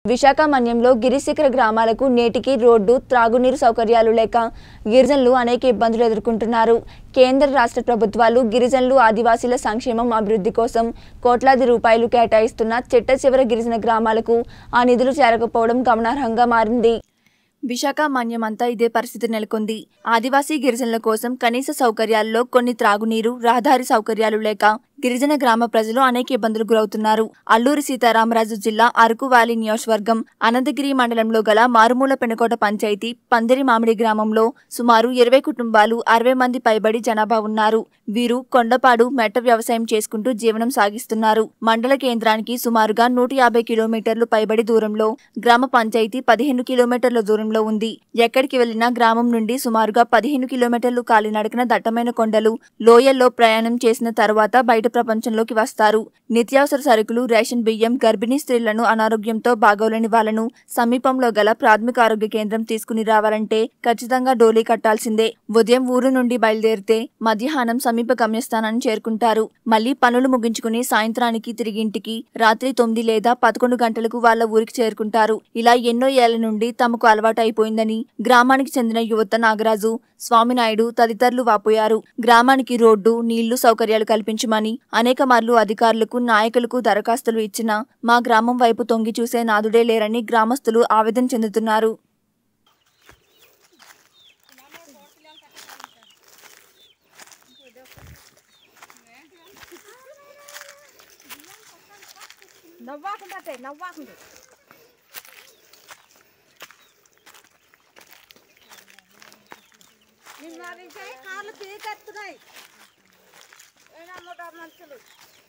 విశాఖ మన్యంలో గిరిశిఖర గ్రామాలకు నేటికి రోడ్డు త్రాగునీరు సౌకర్యాలు లేక గిరిజనులు అనేక ఇబ్బందులు ఎదుర్కొంటున్నారు కేంద్ర రాష్ట్ర ప్రభుత్వాలు గిరిజనులు ఆదివాసీల సంక్షేమం అభివృద్ధి కోసం కోట్లాది రూపాయలు కేటాయిస్తున్న చిట్ట చివర గిరిజన గ్రామాలకు ఆ నిధులు చేరకపోవడం గమనార్హంగా మారింది విశాఖ మన్యమంతా ఇదే పరిస్థితి నెలకొంది ఆదివాసీ గిరిజనుల కోసం కనీస సౌకర్యాల్లో కొన్ని త్రాగునీరు రహదారి సౌకర్యాలు లేక గిరిజన గ్రామ ప్రజలు అనేక ఇబ్బందులు గురవుతున్నారు అల్లూరి సీతారామరాజు జిల్లా అరకు వ్యాలీ నియోజకవర్గం అనంతగిరి మండలంలో గల మారుమూల పెనుకోట పంచాయతీ పందిరి మామిడి గ్రామంలో సుమారు ఇరవై కుటుంబాలు అరవై మంది పైబడి జనాభా ఉన్నారు వీరు కొండపాడు మెట్ట వ్యవసాయం చేసుకుంటూ జీవనం సాగిస్తున్నారు మండల కేంద్రానికి సుమారుగా నూట యాభై కిలోమీటర్లు పైబడి దూరంలో గ్రామ పంచాయతీ పదిహేను కిలోమీటర్ల దూరంలో ఉంది ఎక్కడికి వెళ్లినా గ్రామం నుండి సుమారుగా పదిహేను కిలోమీటర్లు కాలినడకన దట్టమైన కొండలు లోయల్లో ప్రయాణం చేసిన తర్వాత బయట ప్రపంచంలోకి వస్తారు నిత్యావసర సరుకులు రేషన్ బియ్యం గర్భిణీ స్త్రీలను అనారోగ్యంతో బాగోలేని వాళ్లను సమీపంలో గల ప్రాథమిక ఆరోగ్య కేంద్రం తీసుకుని రావాలంటే ఖచ్చితంగా డోలీ కట్టాల్సిందే ఉదయం ఊరు నుండి బయలుదేరితే మధ్యాహ్నం సమీప గమ్యస్థానాన్ని చేరుకుంటారు మళ్లీ పనులు ముగించుకుని సాయంత్రానికి తిరిగి ఇంటికి రాత్రి తొమ్మిది లేదా పదకొండు గంటలకు వాళ్ళ ఊరికి చేరుకుంటారు ఇలా ఎన్నో ఏళ్ల నుండి తమకు అలవాటు అయిపోయిందని గ్రామానికి చెందిన యువత నాగరాజు స్వామినాయుడు తదితరులు వాపోయారు గ్రామానికి రోడ్డు నీళ్లు సౌకర్యాలు కల్పించమని అనేక మార్లు అధికారులకు నాయకులకు దరఖాస్తులు ఇచ్చినా మా గ్రామం వైపు తొంగి చూసే నాదుడే లేరని గ్రామస్తులు ఆవేదన చెందుతున్నారు నవ్వాకుండా నవ్వాకుండా నిన్న నుంచి కార్లు పీకెత్తున్నాయి ఏనమ్మట మనుషులు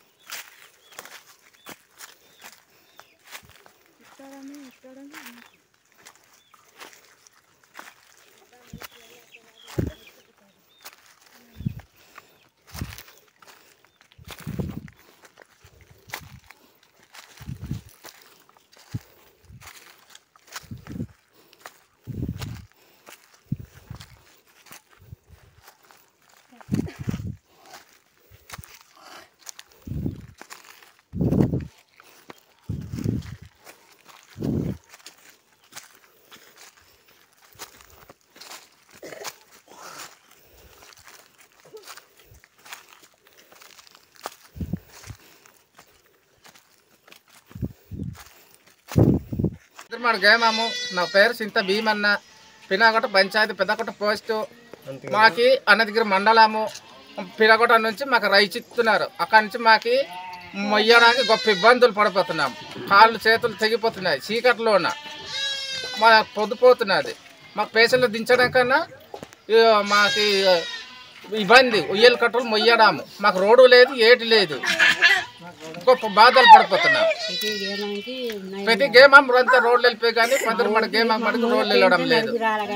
మన గేమాము నా పేరు సింత భీమన్న పినగొట్ట పంచాయతీ పెద్దకొట్ట పోస్టు మాకి అన్నదగిరి మండలము పినగొట్ట నుంచి మాకు రైచిస్తున్నారు అక్కడి నుంచి మాకి మొయ్యడానికి గొప్ప ఇబ్బందులు పడిపోతున్నాం కాళ్ళు చేతులు తెగిపోతున్నాయి చీకట్లోన మా పొద్దుపోతున్నది మాకు పేషెంట్లు దించడం కన్నా ఇక మాకి ఇబ్బంది ఉయ్యలు కట్టలు మొయ్యడము మాకు రోడ్డు లేదు ఏటి లేదు గొప్ప బాధలు పడిపోతున్నాం ప్రతి గేమ్ అంతా రోడ్లు వెళ్ళిపోయి కానీ కొందరు మన గేమ్ అమ్మడికి రోడ్లు వెళ్ళడం లేదు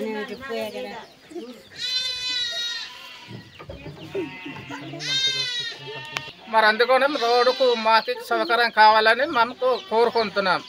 మరి అందుకనే రోడ్డుకు మాకు సౌకర్యం కావాలని మనకు కోరుకుంటున్నాం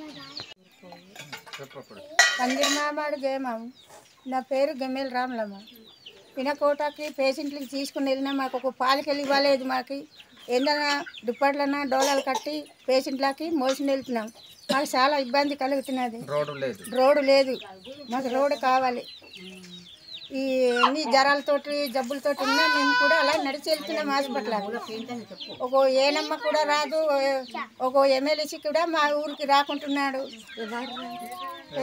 పందిరిమామాడు గేమం నా పేరు గెమ్మేల రాములమ్మ పినకోటకి పేషెంట్లకి తీసుకుని వెళ్ళినా మాకు ఒక పాలకెళ్ళి ఇవ్వలేదు మాకు ఏందన్నా దుప్పట్లన్నా డోలాలు కట్టి పేషెంట్లకి మోసుకుని వెళ్తున్నాం మాకు చాలా ఇబ్బంది కలుగుతున్నది రోడ్డు లేదు రోడ్డు లేదు మాకు రోడ్డు కావాలి ఈ ఎన్ని జ్వరాలతోటి జబ్బులతోటి ఉన్నా మేము కూడా అలా నడిచి వెళ్తున్నాం హాస్పిటల్ ఒక ఏనమ్మ కూడా రాదు ఒక ఎమ్మెల్యేసి కూడా మా ఊరికి రాకుంటున్నాడు ఏ,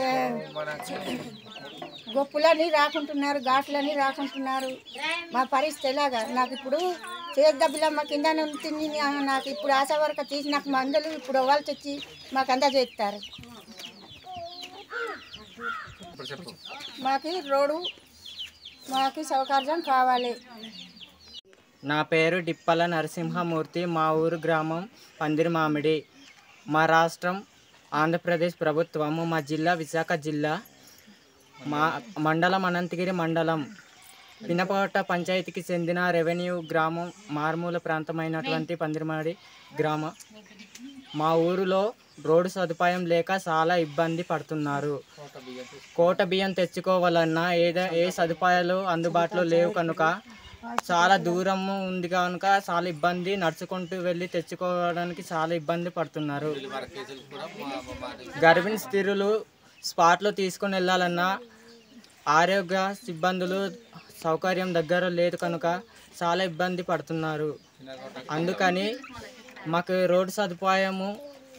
గొప్పులని రాకుంటున్నారు ఘాట్లని రాకుంటున్నారు మా పరిస్థితి ఎలాగా నాకు ఇప్పుడు చేద్దబ్బిలమ్మ కింద తిని నాకు ఇప్పుడు ఆశ వరకు తీసి నాకు మందులు ఇప్పుడు వాళ్ళు తెచ్చి మాకు అందజేస్తారు ఇప్పుడు చెప్పు మాకు రోడ్డు మాకు సౌకర్యం కావాలి నా పేరు డిప్పల నరసింహమూర్తి మా ఊరు గ్రామం పందిరి మామిడి మా రాష్ట్రం ఆంధ్రప్రదేశ్ ప్రభుత్వము మా జిల్లా విశాఖ జిల్లా మా మండలం అనంతగిరి మండలం పినపాట పంచాయతీకి చెందిన రెవెన్యూ గ్రామం మారుమూల ప్రాంతమైనటువంటి పందిరిమాడి గ్రామం మా ఊరిలో రోడ్డు సదుపాయం లేక చాలా ఇబ్బంది పడుతున్నారు కోట బియ్యం తెచ్చుకోవాలన్నా ఏదో ఏ సదుపాయాలు అందుబాటులో లేవు కనుక చాలా దూరము ఉంది కనుక చాలా ఇబ్బంది నడుచుకుంటూ వెళ్ళి తెచ్చుకోవడానికి చాలా ఇబ్బంది పడుతున్నారు గర్భిణీ స్త్రీలు స్పాట్లో తీసుకొని వెళ్ళాలన్నా ఆరోగ్య సిబ్బందులు సౌకర్యం దగ్గర లేదు కనుక చాలా ఇబ్బంది పడుతున్నారు అందుకని మాకు రోడ్డు సదుపాయము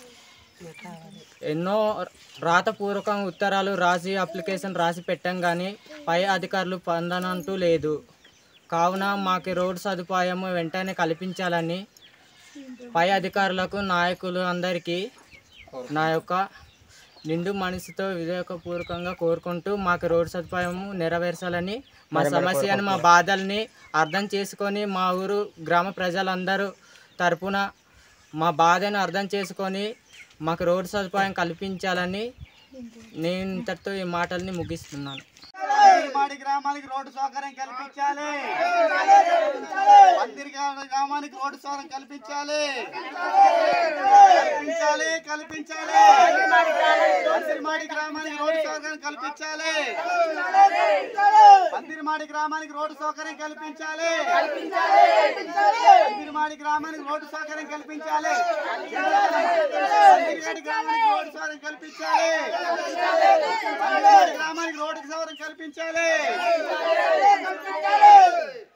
ఎన్నో రాతపూర్వక ఉత్తరాలు రాసి అప్లికేషన్ రాసి పెట్టాం కానీ పై అధికారులు పొందనంటూ లేదు కావున మాకు రోడ్డు సదుపాయం వెంటనే కల్పించాలని పై అధికారులకు నాయకులు అందరికీ నా యొక్క నిండు మనసుతో వివేకపూర్వకంగా కోరుకుంటూ మాకు రోడ్డు సదుపాయం నెరవేర్చాలని మా సమస్యను మా బాధల్ని అర్థం చేసుకొని మా ఊరు గ్రామ ప్రజలందరూ తరపున మా బాధను అర్థం చేసుకొని మాకు రోడ్డు సదుపాయం కల్పించాలని నేను ఇంతటితో ఈ మాటల్ని ముగిస్తున్నాను మాడి గ్రామానికి రోడ్డు సౌకర్యం కల్పించాలి పందిరి గ్రామానికి రోడ్డు సౌకర్యం కల్పించాలి కల్పించాలి కల్పించాలి పందిరిమాడి గ్రామానికి రోడ్డు సౌకర్యం కల్పించాలి పందిరిమాడి గ్రామానికి రోడ్డు సౌకర్యం కల్పించాలి పందిరిమాడి గ్రామానికి రోడ్డు సౌకర్యం కల్పించాలి పందిరిమాడి గ్రామానికి రోడ్డు సౌకర్యం కల్పించాలి పందిరిమాడి గ్రామానికి రోడ్డు సౌకర్యం కల్పించాలి